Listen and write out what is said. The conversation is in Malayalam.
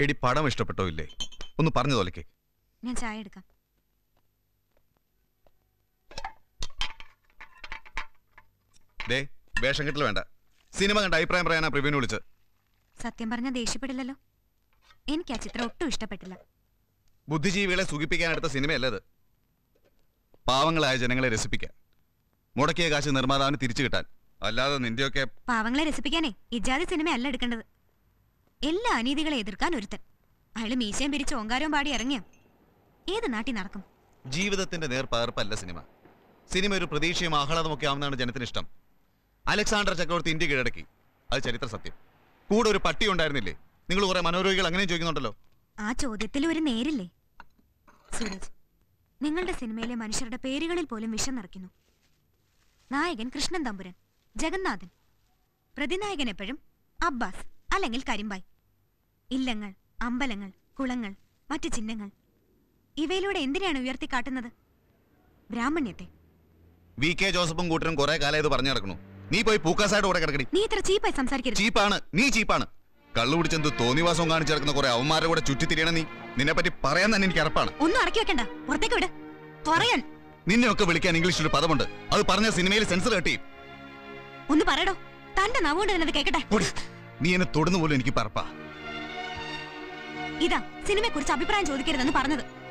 എടി പടം ഇഷ്ടപ്പെട്ടോ ഇല്ലേ ഒന്ന് പറഞ്ഞു തോലക്കേ ഞാൻ ചായ എടുക്കാം ദേ വേഷം കെട്ടൽ വേണ്ട സിനിമ കണ്ട അഭിപ്രായം പറയാനാ പ്രവീൺ വിളിച്ച് സത്യം പറഞ്ഞ ദേഷ്യപ്പെടില്ലല്ലോ എനിക്ക് ആ ചിത്രം ഒട്ടും ഇഷ്ടപ്പെട്ടില്ല ബുദ്ധിജീവികളെ സുഖിപ്പിക്കാൻ എടുത്ത സിനിമയല്ല ഇത് പാവങ്ങളായ ജനങ്ങളെ രസിപ്പിക്കാൻ മുടക്കിയ കാശ് നിർമ്മാതാവിന് തിരിച്ചു കിട്ടാൻ അല്ലാതെ നിന്റെയൊക്കെ പാവങ്ങളെ രസിപ്പിക്കാനേ ഇജാതി സിനിമയല്ല എടുക്കേണ്ടത് എല്ലാ അനീതികളെ എതിർക്കാൻ ഒരുത്തൻ അയാള് മീശയും പിരിച്ച് ഓങ്കാരവും പാടി ഇറങ്ങിയ ഏത് നാട്ടിൽ നടക്കും ജീവിതത്തിന്റെ നേർപ്പകർപ്പല്ല സിനിമ സിനിമ ഒരു പ്രതീക്ഷയും ആഹ്ലാദമൊക്കെ ആവുന്നതാണ് ജനത്തിന് ഇഷ്ടം അലക്സാണ്ടർ ചക്രവർത്തി ഇന്ത്യ കീഴടക്കി അത് ചരിത്ര സത്യം കൂടെ ഒരു പട്ടി ഉണ്ടായിരുന്നില്ലേ നിങ്ങൾ കുറെ മനോരോഗികൾ അങ്ങനെയും ചോദിക്കുന്നുണ്ടല്ലോ ആ ചോദ്യത്തിൽ ഒരു നേരില്ലേ സൂരജ് നിങ്ങളുടെ സിനിമയിലെ മനുഷ്യരുടെ പേരുകളിൽ പോലും വിഷം നിറയ്ക്കുന്നു നായകൻ കൃഷ്ണൻ തമ്പുരൻ ജഗന്നാഥൻ പ്രതിനായകൻ എപ്പോഴും അബ്ബാസ് അല്ലെങ്കിൽ കരിമ്പായി ഇല്ലങ്ങൾ അമ്പലങ്ങൾ കുളങ്ങൾ മറ്റു ചിഹ്നങ്ങൾ ഇവയിലൂടെ എന്തിനാണ് ഉയർത്തിക്കാട്ടുന്നത് ബ്രാഹ്മണ്യത്തെ വി കെ ജോസഫും കൂട്ടരും കുറെ കാലം ഇത് പറഞ്ഞു നടക്കണു നീ പോയി പൂക്കാസായിട്ട് കൂടെ കിടക്കടി നീ ഇത്ര ചീപ്പായി സംസാരിക്കരുത് ചീപ്പാണ് നീ ചീപ്പാണ് കള്ളു കുടിച്ചെന്ത് തോന്നിവാസവും കാണിച്ചു നടക്കുന്ന കുറെ അവന്മാരുടെ കൂടെ ചുറ്റിത്തിരിയണ നീ നിന്നെ പറ്റി പറയാൻ തന്നെ എനിക്ക് അറപ്പാണ് ഒന്നും ഇറക്കി വെക്കണ്ട പുറത്തേക്ക് വിട് പറയാൻ നിന്നെയൊക്കെ വിളിക്കാൻ ഇംഗ്ലീഷിൽ ഒരു പദമുണ്ട് അത് പറഞ്ഞ സിനിമയിൽ സെൻസർ കെട്ടി ഒന്ന് പറയടോ തന്റെ നവുകൊണ്ട് തന്നെ അത് കേക്കട്ടെ പൊടി. നീ എന്നെ തൊടുന്ന പോലും എനിക്ക് പറപ്പാ ഇതാ സിനിമയെ കുറിച്ച് അഭിപ്രായം ചോദിക്കരുതെന്ന് പറഞ്ഞത്